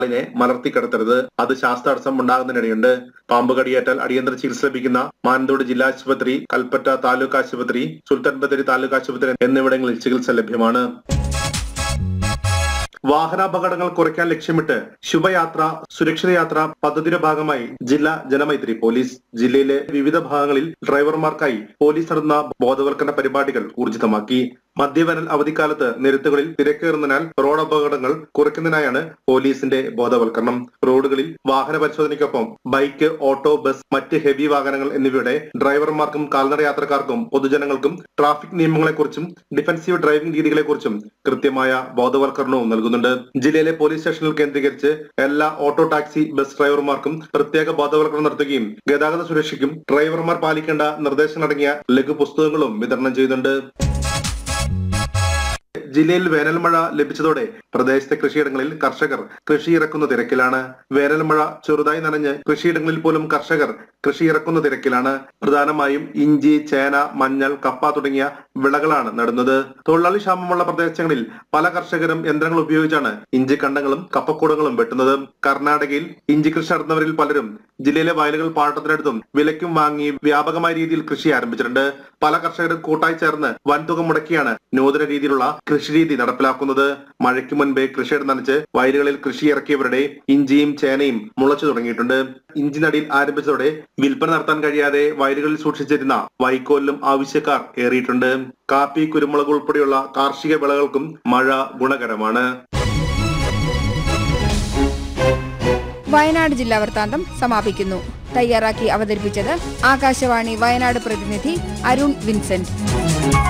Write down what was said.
ിനെ മലർത്തിക്കിടത്തരുത് അത് ശ്വാസതടസ്സം ഉണ്ടാകുന്നതിനിടയുണ്ട് പാമ്പ് കടിയേറ്റാൽ അടിയന്തര ചികിത്സ ലഭിക്കുന്ന മാനന്തോട് ജില്ലാ ആശുപത്രി കൽപ്പറ്റ താലൂക്ക് ആശുപത്രി സുൽത്താൻ ബത്തേരി താലൂക്ക് ആശുപത്രി എന്നിവിടങ്ങളിൽ ചികിത്സ ലഭ്യമാണ് വാഹനാപകടങ്ങൾ കുറയ്ക്കാൻ ലക്ഷ്യമിട്ട് ശുഭയാത്ര സുരക്ഷിത യാത്ര പദ്ധതിയുടെ ഭാഗമായി ജില്ലാ ജനമൈത്രി പോലീസ് ജില്ലയിലെ വിവിധ ഭാഗങ്ങളിൽ ഡ്രൈവർമാർക്കായി പോലീസ് നടത്തുന്ന ബോധവൽക്കരണ പരിപാടികൾ ഊർജിതമാക്കി മധ്യവേനൽ അവധിക്കാലത്ത് നിരത്തുകളിൽ തിരക്കേറുന്നതിനാൽ റോഡ് അപകടങ്ങൾ കുറയ്ക്കുന്നതിനായാണ് പോലീസിന്റെ ബോധവൽക്കരണം റോഡുകളിൽ വാഹന പരിശോധനയ്ക്കൊപ്പം ബൈക്ക് ഓട്ടോ ബസ് മറ്റ് ഹെവി വാഹനങ്ങൾ എന്നിവയുടെ ഡ്രൈവർമാർക്കും കാൽനട യാത്രക്കാർക്കും പൊതുജനങ്ങൾക്കും ട്രാഫിക് നിയമങ്ങളെക്കുറിച്ചും ഡിഫൻസീവ് ഡ്രൈവിംഗ് രീതികളെക്കുറിച്ചും കൃത്യമായ ബോധവൽക്കരണവും നൽകുന്നുണ്ട് ജില്ലയിലെ പോലീസ് സ്റ്റേഷനിൽ കേന്ദ്രീകരിച്ച് എല്ലാ ഓട്ടോ ടാക്സി ബസ് ഡ്രൈവർമാർക്കും പ്രത്യേക ബോധവൽക്കരണം നടത്തുകയും ഗതാഗത സുരക്ഷയ്ക്കും ഡ്രൈവർമാർ പാലിക്കേണ്ട നിർദ്ദേശങ്ങളടങ്ങിയ ലഘു പുസ്തകങ്ങളും വിതരണം ചെയ്യുന്നുണ്ട് ജില്ലയിൽ വേനൽമഴ ലഭിച്ചതോടെ പ്രദേശത്തെ കൃഷിയിടങ്ങളിൽ കർഷകർ കൃഷി ഇറക്കുന്ന തിരക്കിലാണ് വേനൽമഴ ചെറുതായി നനഞ്ഞ് കൃഷിയിടങ്ങളിൽ പോലും കർഷകർ കൃഷി ഇറക്കുന്ന തിരക്കിലാണ് പ്രധാനമായും ഇഞ്ചി ചേന മഞ്ഞൾ കപ്പ തുടങ്ങിയ വിളകളാണ് നടുന്നത് തൊഴിലാളി ക്ഷാമമുള്ള പ്രദേശങ്ങളിൽ പല കർഷകരും യന്ത്രങ്ങൾ ഉപയോഗിച്ചാണ് ഇഞ്ചി കണ്ടങ്ങളും കപ്പക്കൂടങ്ങളും വെട്ടുന്നത് കർണാടകയിൽ ഇഞ്ചി കൃഷി നടത്തുന്നവരിൽ പലരും ജില്ലയിലെ വയലുകൾ പാട്ടത്തിനടുത്തും വിലയ്ക്കും വാങ്ങി വ്യാപകമായ രീതിയിൽ കൃഷി ആരംഭിച്ചിട്ടുണ്ട് പല കർഷകരും കൂട്ടായി ചേർന്ന് വൻതുക മുടക്കിയാണ് നൂതന രീതിയിലുള്ള കൃഷിരീതി നടപ്പിലാക്കുന്നത് മഴയ്ക്ക് മുൻപേ കൃഷിയിടം നനച്ച് വയലുകളിൽ കൃഷി ഇറക്കിയവരുടെ ഇഞ്ചിയും ചേനയും മുളച്ചു തുടങ്ങിയിട്ടുണ്ട് ഇഞ്ചി നടിയിൽ ആരംഭിച്ചതോടെ വിൽപ്പന നടത്താൻ കഴിയാതെ വയലുകളിൽ സൂക്ഷിച്ചിരുന്ന വൈക്കോലിലും ആവശ്യക്കാർ ഏറിയിട്ടുണ്ട് കാപ്പി കുരുമുളക് ഉൾപ്പെടെയുള്ള കാർഷിക വിളകൾക്കും മഴ ഗുണകരമാണ് വയനാട് ജില്ലാ വൃത്താന്തം സമാപിക്കുന്നു തയ്യാറാക്കി അവതരിപ്പിച്ചത് ആകാശവാണി വയനാട് പ്രതിനിധി അരുൺ വിൻസെന്റ്